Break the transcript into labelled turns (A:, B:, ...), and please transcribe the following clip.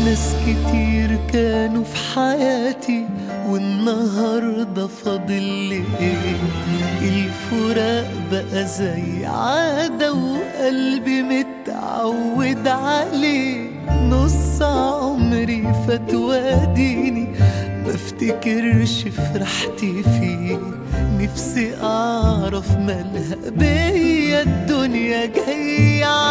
A: ناس كتير كانوا في حياتي والنهاردة فاضل لي ايه الفراق بقى زي عادة وقلبي متعود عليه نص عمري فات واديني بفتكرش فرحتي فيه نفسي اعرف مالها بيا الدنيا جاية